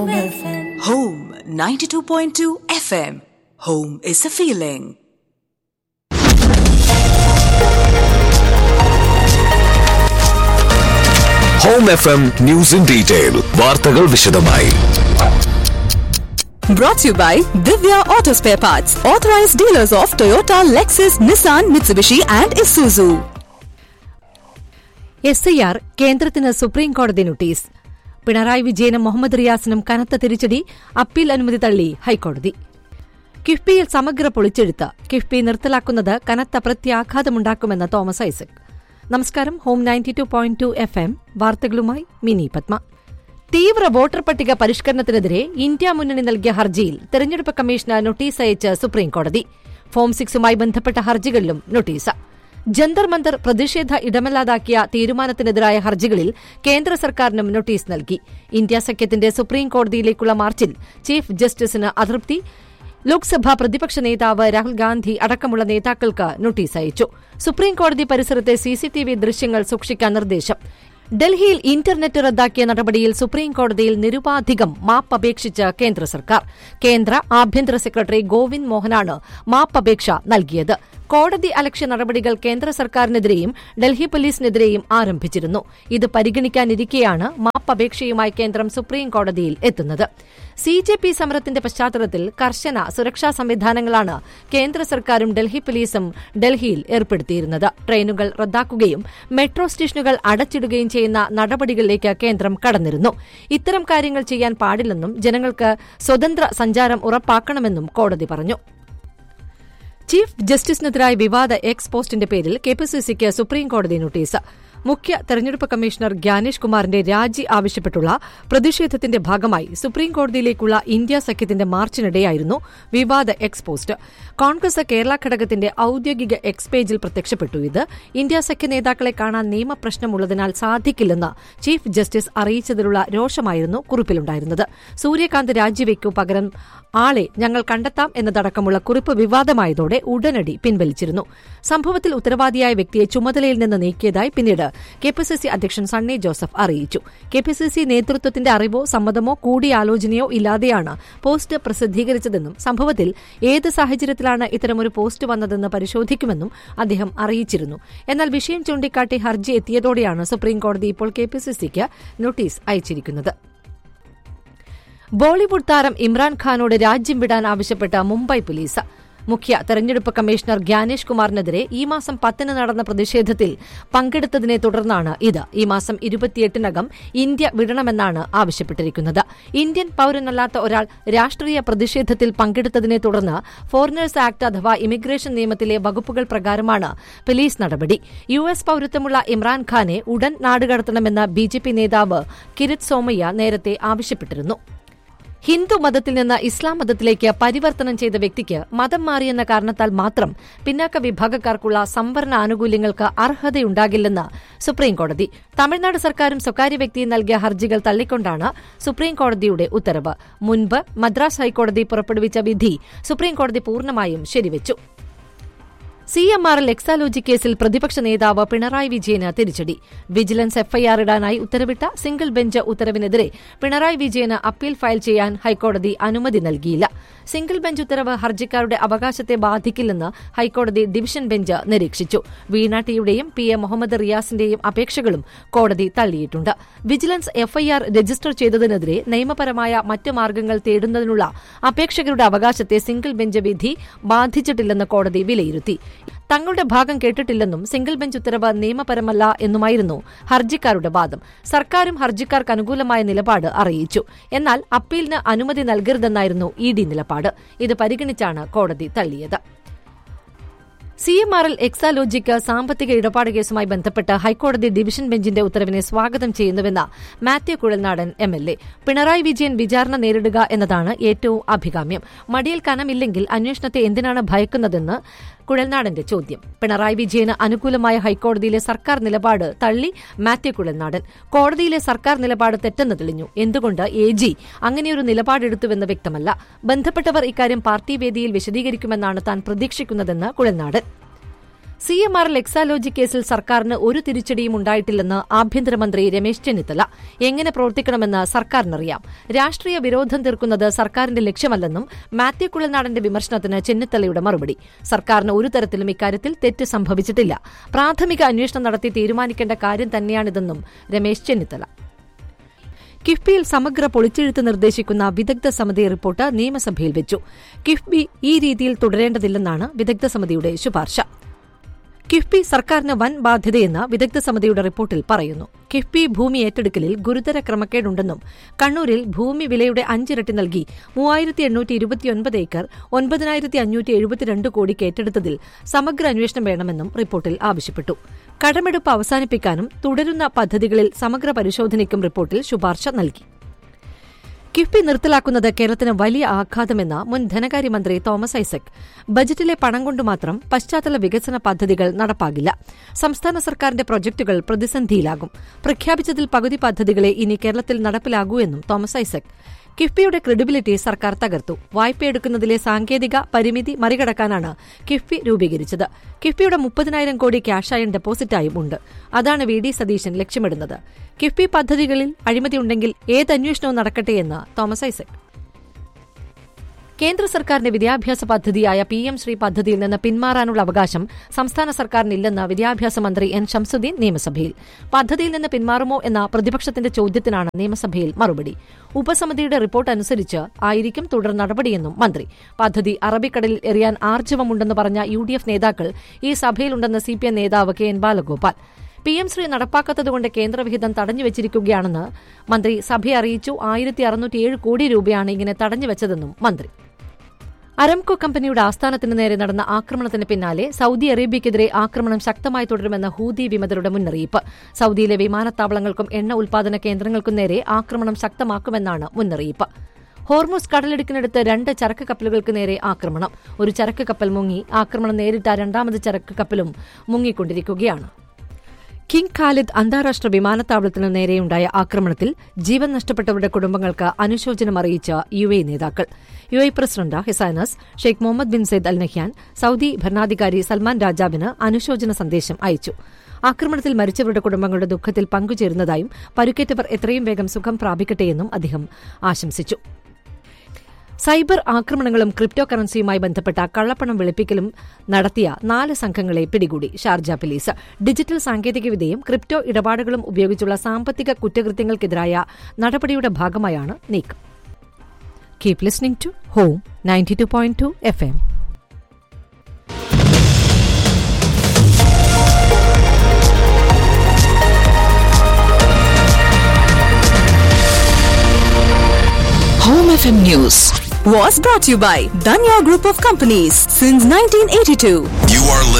Home 92.2 FM. Home is a feeling. Home F M news in detail വാർത്തകൾ വിശദമായി Brought to you by Divya Auto Spare Parts, authorized dealers of Toyota, Lexus, Nissan, Mitsubishi, and Isuzu. S I R കേന്ദ്രത്തിന് supreme കോടതി notice Pinarayi വിജയനും മുഹമ്മദ് റിയാസിനും കനത്ത തിരിച്ചടി appeal അനുമതി തള്ളി ഹൈക്കോടതി കിഫ്ബിയിൽ സമഗ്ര പൊളിച്ചെഴുത്ത് കിഫ്ബി നിർത്തലാക്കുന്നത് കനത്ത പ്രത്യാഘാതമുണ്ടാക്കുമെന്ന് തോമസ് ഐസക് നമസ്കാരം home ninety two point two F M വാർത്തകളുമായി മിനി പത്മ തീവ്ര വോട്ടർ പട്ടിക പരിഷ്കരണത്തിനെതിരെ ഇന്ത്യ മുന്നണി നൽകിയ ഹർജിയിൽ തെരഞ്ഞെടുപ്പ് കമ്മീഷന് നോട്ടീസ് അയച്ച് സുപ്രീംകോടതി ഫോം സിക്സുമായി ബന്ധപ്പെട്ട ഹർജികളിലും നോട്ടീസ് ജന്തർ മന്തർ പ്രതിഷേധ ഇടമല്ലാതാക്കിയ തീരുമാനത്തിനെതിരായ ഹർജികളിൽ കേന്ദ്ര സർക്കാരിനും നോട്ടീസ് നൽകി ഇന്ത്യ സഖ്യത്തിന്റെ സുപ്രീം കോടതിയിലേക്കുള്ള മാർച്ചിൽ ചീഫ് ജസ്റ്റിസിന് അതൃപ്തി ലോക്സഭാ പ്രതിപക്ഷ നേതാവ് രാഹുൽ ഗാന്ധി അടക്കമുള്ള നേതാക്കൾക്ക് നോട്ടീസ് അയച്ചു സുപ്രീം കോടതി പരിസരത്തെ സിസിടിവി ദൃശ്യങ്ങൾ സൂക്ഷിക്കാൻ നിർദ്ദേശം ഡൽഹിയിൽ ഇന്റർനെറ്റ് റദ്ദാക്കിയ നടപടിയിൽ സുപ്രീം കോടതിയിൽ നിരുപാധികം മാപ്പ് അപേക്ഷിച്ച് കേന്ദ്ര സർക്കാർ കേന്ദ്ര ആഭ്യന്തര സെക്രട്ടറി ഗോവിന്ദ് മോഹനാണ് മാപ്പപേക്ഷ നൽകിയത് കോടതി അലക്ഷ്യ നടപടികൾ കേന്ദ്ര സർക്കാരിനെതിരെയും ഡൽഹി പോലീസിനെതിരെയും ആരംഭിച്ചിരുന്നു ഇത് പരിഗണിക്കാനിരിക്കെയാണ് മാപ്പപേക്ഷയുമായി കേന്ദ്രം സുപ്രീം കോടതിയിൽ എത്തുന്നത് സി ജെ പി സമരത്തിന്റെ പശ്ചാത്തലത്തിൽ കർശന സുരക്ഷാ സംവിധാനങ്ങളാണ് കേന്ദ്ര സർക്കാരും ഡൽഹി പോലീസും ഡൽഹിയിൽ ഏർപ്പെടുത്തിയിരുന്നത് ട്രെയിനുകൾ റദ്ദാക്കുകയും മെട്രോ സ്റ്റേഷനുകൾ അടച്ചിടുകയും ചെയ്യുന്ന നടപടികളിലേക്ക് കേന്ദ്രം കടന്നിരുന്നു ഇത്തരം കാര്യങ്ങൾ ചെയ്യാൻ പാടില്ലെന്നും ജനങ്ങൾക്ക് സ്വതന്ത്ര സഞ്ചാരം ഉറപ്പാക്കണമെന്നും കോടതി പറഞ്ഞു ചീഫ് ജസ്റ്റിസിനെതിരായ വിവാദ എക്സ് പോസ്റ്റിന്റെ പേരിൽ കെപിസിസിക്ക് സുപ്രീംകോടതി നോട്ടീസ് മുഖ്യ തെരഞ്ഞെടുപ്പ് കമ്മീഷണർ ഗ്യാനേഷ് കുമാറിന്റെ രാജി ആവശ്യപ്പെട്ടുള്ള പ്രതിഷേധത്തിന്റെ ഭാഗമായി സുപ്രീംകോടതിയിലേക്കുള്ള ഇന്ത്യ സഖ്യത്തിന്റെ മാർച്ചിനിടെയായിരുന്നു വിവാദ എക്സ് പോസ്റ്റ് കോൺഗ്രസ് കേരള ഘടകത്തിന്റെ ഔദ്യോഗിക എക്സ് പേജിൽ പ്രത്യക്ഷപ്പെട്ടു ഇത് ഇന്ത്യ സഖ്യ നേതാക്കളെ കാണാൻ നിയമപ്രശ്നമുള്ളതിനാൽ സാധിക്കില്ലെന്ന് ചീഫ് ജസ്റ്റിസ് അറിയിച്ചതിലുള്ള രോഷമായിരുന്നു കുറിപ്പിലുണ്ടായിരുന്നത് സൂര്യകാന്ത് രാജിവെക്കൂ പകരം ആളെ ഞങ്ങൾ കണ്ടെത്താം എന്നതടക്കമുള്ള കുറിപ്പ് വിവാദമായതോടെ ഉടനടി പിൻവലിച്ചിരുന്നു സംഭവത്തിൽ ഉത്തരവാദിയായ വ്യക്തിയെ ചുമതലയിൽ നിന്ന് നീക്കിയതായി പിന്നീട് കെപിസിസി അധ്യക്ഷൻ സണ്ണി ജോസഫ് അറിയിച്ചു കെപിസിസി നേതൃത്വത്തിന്റെ അറിവോ സമ്മതമോ കൂടിയാലോചനയോ ഇല്ലാതെയാണ് പോസ്റ്റ് പ്രസിദ്ധീകരിച്ചതെന്നും സംഭവത്തിൽ ഏത് സാഹചര്യത്തിലാണ് ഇത്തരമൊരു പോസ്റ്റ് വന്നതെന്ന് പരിശോധിക്കുമെന്നും അദ്ദേഹം അറിയിച്ചിരുന്നു എന്നാൽ വിഷയം ചൂണ്ടിക്കാട്ടി ഹർജി എത്തിയതോടെയാണ് സുപ്രീംകോടതി ഇപ്പോൾ കെപിസിസിക്ക് നോട്ടീസ് അയച്ചിരിക്കുന്നത് ബോളിവുഡ് താരം ഇമ്രാൻഖാനോട് രാജ്യം വിടാൻ ആവശ്യപ്പെട്ട മുംബൈ പോലീസ് മുഖ്യ തെരഞ്ഞെടുപ്പ് കമ്മീഷണർ ഗ്യാനേഷ് കുമാറിനെതിരെ ഈ മാസം പത്തിന് നടന്ന പ്രതിഷേധത്തിൽ പങ്കെടുത്തതിനെ തുടർന്നാണ് ഇത് ഈ മാസം ഇരുപത്തിയെട്ടിനകം ഇന്ത്യ വിടണമെന്നാണ് ആവശ്യപ്പെട്ടിരിക്കുന്നത് ഇന്ത്യൻ പൌരനല്ലാത്ത ഒരാൾ രാഷ്ട്രീയ പ്രതിഷേധത്തിൽ പങ്കെടുത്തതിനെ തുടർന്ന് ഫോറിനേഴ്സ് ആക്ട് അഥവാ ഇമിഗ്രേഷൻ നിയമത്തിലെ വകുപ്പുകൾ പ്രകാരമാണ് പോലീസ് നടപടി യു എസ് പൌരത്വമുള്ള ഇമ്രാൻഖാനെ ഉടൻ നാടുകടത്തണമെന്ന് ബി ജെ പി നേതാവ് കിരിത് സോമയ്യ നേരത്തെ ആവശ്യപ്പെട്ടിരുന്നു ഹിന്ദു മതത്തിൽ നിന്ന് ഇസ്ലാം മതത്തിലേക്ക് പരിവർത്തനം ചെയ്ത വ്യക്തിക്ക് മതം മാറിയെന്ന കാരണത്താൽ മാത്രം പിന്നാക്ക വിഭാഗക്കാർക്കുള്ള സംവരണ ആനുകൂല്യങ്ങൾക്ക് അർഹതയുണ്ടാകില്ലെന്ന് സുപ്രീംകോടതി തമിഴ്നാട് സർക്കാരും സ്വകാര്യ വ്യക്തിയും നൽകിയ ഹർജികൾ തള്ളിക്കൊണ്ടാണ് സുപ്രീംകോടതിയുടെ ഉത്തരവ് മുൻപ് മദ്രാസ് ഹൈക്കോടതി പുറപ്പെടുവിച്ച വിധി സുപ്രീംകോടതി പൂർണ്ണമായും ശരിവച്ചു C M R L Exalogic കേസിൽ പ്രതിപക്ഷ നേതാവ് പിണറായി വിജയന് തിരിച്ചടി വിജിലൻസ് എഫ്ഐആർ ഇടാനായി ഉത്തരവിട്ട സിംഗിൾ ബെഞ്ച് ഉത്തരവിനെതിരെ പിണറായി വിജയന് അപ്പീൽ ഫയൽ ചെയ്യാൻ ഹൈക്കോടതി അനുമതി നൽകിയില്ല സിംഗിൾ ബെഞ്ച് ഉത്തരവ് ഹർജിക്കാരുടെ അവകാശത്തെ ബാധിക്കില്ലെന്ന് ഹൈക്കോടതി ഡിവിഷൻ ബെഞ്ച് നിരീക്ഷിച്ചു വീണ ടിയുടെയും പി എ മുഹമ്മദ് റിയാസിന്റെയും അപേക്ഷകളും കോടതി തള്ളിയിട്ടുണ്ട് വിജിലൻസ് എഫ്ഐആർ രജിസ്റ്റർ ചെയ്തതിനെതിരെ നിയമപരമായ മറ്റ് മാർഗങ്ങൾ തേടുന്നതിനുള്ള അപേക്ഷകരുടെ അവകാശത്തെ സിംഗിൾ ബെഞ്ച് വിധി ബാധിച്ചിട്ടില്ലെന്ന് കോടതി വിലയിരുത്തി തങ്ങളുടെ ഭാഗം കേട്ടിട്ടില്ലെന്നും സിംഗിൾ ബെഞ്ച് ഉത്തരവ് നിയമപരമല്ല എന്നുമായിരുന്നു ഹർജിക്കാരുടെ വാദം സർക്കാരും ഹർജിക്കാർക്ക് അനുകൂലമായ നിലപാട് അറിയിച്ചു എന്നാൽ അപ്പീലിന് അനുമതി നൽകരുതെന്നായിരുന്നു ഇ ഡി നിലപാട് ഇത് പരിഗണിച്ചാണ് കോടതി തള്ളിയത് C M R L Exalogic സാമ്പത്തിക ഇടപാട് കേസുമായി ബന്ധപ്പെട്ട് ഹൈക്കോടതി ഡിവിഷൻ ബെഞ്ചിന്റെ ഉത്തരവിനെ സ്വാഗതം ചെയ്യുന്നുവെന്ന് Mathew Kuzhalnadan M L A Pinarayi Vijayan വിചാരണ നേരിടുക എന്നതാണ് ഏറ്റവും അഭികാമ്യം മടിയിൽ കനമില്ലെങ്കിൽ അന്വേഷണത്തെ എന്തിനാണ് ഭയക്കുന്നതെന്ന് കുഴൽനാടന്റെ ചോദ്യം പിണറായി വിജയന് അനുകൂലമായ ഹൈക്കോടതിയിലെ സർക്കാർ നിലപാട് തള്ളി മാത്യു കുഴൽനാടൻ കോടതിയിലെ സർക്കാർ നിലപാട് തെറ്റെന്ന് തെളിഞ്ഞു എന്തുകൊണ്ട് എ ജി അങ്ങനെയൊരു നിലപാടെടുത്തുവെന്ന് വ്യക്തമല്ല ബന്ധപ്പെട്ടവർ ഇക്കാര്യം പാർട്ടി വേദിയിൽ വിശദീകരിക്കുമെന്നാണ് താൻ പ്രതീക്ഷിക്കുന്നതെന്ന് Kuzhalnadan C M R Exalogic കേസിൽ സർക്കാരിന് ഒരു തിരിച്ചടിയും ഉണ്ടായിട്ടില്ലെന്ന് ആഭ്യന്തരമന്ത്രി രമേശ് ചെന്നിത്തല എങ്ങനെ പ്രവർത്തിക്കണമെന്ന് സർക്കാരിനറിയാം രാഷ്ട്രീയ വിരോധം തീർക്കുന്നത് സർക്കാരിന്റെ ലക്ഷ്യമല്ലെന്നും മാത്യു കുളനാടന്റെ വിമർശനത്തിന് ചെന്നിത്തലയുടെ മറുപടി സർക്കാരിന് ഒരു തരത്തിലും ഇക്കാര്യത്തിൽ തെറ്റ് സംഭവിച്ചിട്ടില്ല പ്രാഥമിക അന്വേഷണം നടത്തി തീരുമാനിക്കേണ്ട കാര്യം തന്നെയാണിതെന്നും രമേശ് ചെന്നിത്തല കിഫ്ബിയിൽ സമഗ്ര പൊളിച്ചെഴുത്ത് നിർദ്ദേശിക്കുന്ന വിദഗ്ധ സമിതി റിപ്പോർട്ട് നിയമസഭയിൽ വെച്ചു കിഫ്ബി ഈ രീതിയിൽ തുടരേണ്ടതില്ലെന്നാണ് വിദഗ്ധ സമിതിയുടെ ശുപാർശ കിഫ്ബി സർക്കാരിന് വൻ ബാധ്യതയെന്ന് വിദഗ്ധ സമിതിയുടെ റിപ്പോർട്ടിൽ പറയുന്നു കിഫ്ബി ഭൂമി ഏറ്റെടുക്കലിൽ ഗുരുതര ക്രമക്കേടുണ്ടെന്നും കണ്ണൂരിൽ ഭൂമി വിലയുടെ അഞ്ചിരട്ടി നൽകി മൂവായിരത്തി എണ്ണൂറ്റി ഇരുപത്തിയൊൻപത് ഏക്കർ ഒൻപതിനായിരത്തി അഞ്ഞൂറ്റി എഴുപത്തിരണ്ട് കോടിക്ക് ഏറ്റെടുത്തതിൽ സമഗ്ര അന്വേഷണം വേണമെന്നും റിപ്പോർട്ടിൽ ആവശ്യപ്പെട്ടു കടമെടുപ്പ് അവസാനിപ്പിക്കാനും തുടരുന്ന പദ്ധതികളിൽ സമഗ്ര പരിശോധനയ്ക്കും റിപ്പോർട്ടിൽ ശുപാർശ നൽകി കിഫ്ബി നിർത്തലാക്കുന്നത് കേരളത്തിന് വലിയ ആഘാതമെന്ന് മുൻ ധനകാര്യമന്ത്രി തോമസ് ഐസക് ബജറ്റിലെ പണം കൊണ്ട് മാത്രം പശ്ചാത്തല വികസന പദ്ധതികൾ നടപ്പാകില്ല സംസ്ഥാന സർക്കാരിന്റെ പ്രൊജക്ടുകൾ പ്രതിസന്ധിയിലാകും പ്രഖ്യാപിച്ചതിൽ പകുതി പദ്ധതികളെ ഇനി കേരളത്തിൽ നടപ്പിലാകൂ എന്നും തോമസ് ഐസക് കിഫ്ബിയുടെ ക്രെഡിബിലിറ്റി സർക്കാർ തകർത്തു വായ്പയെടുക്കുന്നതിലെ സാങ്കേതിക പരിമിതി മറികടക്കാനാണ് കിഫ്ബി രൂപീകരിച്ചത് കിഫ്ബിയുടെ മുപ്പതിനായിരം കോടി ക്യാഷായും ഡെപ്പോസിറ്റായും ഉണ്ട് അതാണ് വി ഡി സതീശൻ ലക്ഷ്യമിടുന്നത് കിഫ്ബി പദ്ധതികളിൽ അഴിമതിയുണ്ടെങ്കിൽ ഏത് അന്വേഷണവും നടക്കട്ടെയെന്ന് തോമസ് ഐസക് കേന്ദ്ര സർക്കാരിന്റെ വിദ്യാഭ്യാസ പദ്ധതിയായ പി എം ശ്രീ പദ്ധതിയിൽ നിന്ന് പിന്മാറാനുള്ള അവകാശം സംസ്ഥാന സർക്കാരിനില്ലെന്ന് വിദ്യാഭ്യാസ മന്ത്രി എൻ ഷംസുദ്ദീൻ നിയമസഭയിൽ പദ്ധതിയിൽ നിന്ന് പിന്മാറുമോ എന്ന പ്രതിപക്ഷത്തിന്റെ ചോദ്യത്തിനാണ് നിയമസഭയിൽ മറുപടി ഉപസമിതിയുടെ റിപ്പോർട്ട് അനുസരിച്ച് ആയിരിക്കും തുടർ നടപടിയെന്നും മന്ത്രി പദ്ധതി അറബിക്കടലിൽ എറിയാൻ ആർജവമുണ്ടെന്ന് പറഞ്ഞ യു ഡി എഫ് നേതാക്കൾ ഈ സഭയിലുണ്ടെന്ന് സി പി എം നേതാവ് K N Balagopal P M Shri നടപ്പാക്കാത്തതുകൊണ്ട് കേന്ദ്രവിഹിതം തടഞ്ഞുവച്ചിരിക്കുകയാണെന്ന് മന്ത്രി സഭയെ അറിയിച്ചു ആയിരത്തി അറുന്നൂറ്റിയേഴ് കോടി രൂപയാണ് ഇങ്ങനെ തടഞ്ഞുവച്ചതെന്നും മന്ത്രി അരംകോ കമ്പനിയുടെ ആസ്ഥാനത്തിന് നേരെ നടന്ന ആക്രമണത്തിന് പിന്നാലെ സൌദി അറേബ്യയ്ക്കെതിരെ ആക്രമണം ശക്തമായി തുടരുമെന്ന ഹൂതി വിമതരുടെ മുന്നറിയിപ്പ് സൌദിയിലെ വിമാനത്താവളങ്ങൾക്കും എണ്ണ ഉൽപാദന കേന്ദ്രങ്ങൾക്കും നേരെ ആക്രമണം ശക്തമാക്കുമെന്നാണ് മുന്നറിയിപ്പ് ഹോർമുസ് കടലിടുക്കിനടുത്ത് രണ്ട് ചരക്ക് കപ്പലുകൾക്ക് നേരെ ആക്രമണം ഒരു ചരക്ക് കപ്പൽ മുങ്ങി ആക്രമണം നേരിട്ട രണ്ടാമത് ചരക്ക് കപ്പലും മുങ്ങിക്കൊണ്ടിരിക്കുകയാണ് കിങ് ഖാലിദ് അന്താരാഷ്ട്ര വിമാനത്താവളത്തിനു നേരെയുണ്ടായ ആക്രമണത്തിൽ ജീവൻ നഷ്ടപ്പെട്ടവരുടെ കുടുംബങ്ങൾക്ക് അനുശോചനം അറിയിച്ച യു എ നേതാക്കൾ U A president his highness Sheikh Mohammed bin Zayed Al Nahyan Saudi ഭരണാധികാരി സൽമാൻ രാജാവിന് അനുശോചന സന്ദേശം അയച്ചു ആക്രമണത്തിൽ മരിച്ചവരുടെ കുടുംബങ്ങളുടെ ദുഃഖത്തിൽ പങ്കുചേരുന്നതായും പരുക്കേറ്റവർ എത്രയും വേഗം സുഖം പ്രാപിക്കട്ടെയെന്നും അദ്ദേഹം ആശംസിച്ചു സൈബർ ആക്രമണങ്ങളും ക്രിപ്റ്റോ കറൻസിയുമായി ബന്ധപ്പെട്ട കള്ളപ്പണം വെളുപ്പിക്കലും നടത്തിയ നാല് സംഘങ്ങളെ പിടികൂടി ഷാർജ പോലീസ് ഡിജിറ്റൽ സാങ്കേതികവിദ്യയും ക്രിപ്റ്റോ ഇടപാടുകളും ഉപയോഗിച്ചുള്ള സാമ്പത്തിക കുറ്റകൃത്യങ്ങൾക്കെതിരായ നടപടിയുടെ ഭാഗമായാണ് നീക്കം keep listening to home ninety two point two F M Home FM News was brought to you by Danya Group of Companies since 1982. You are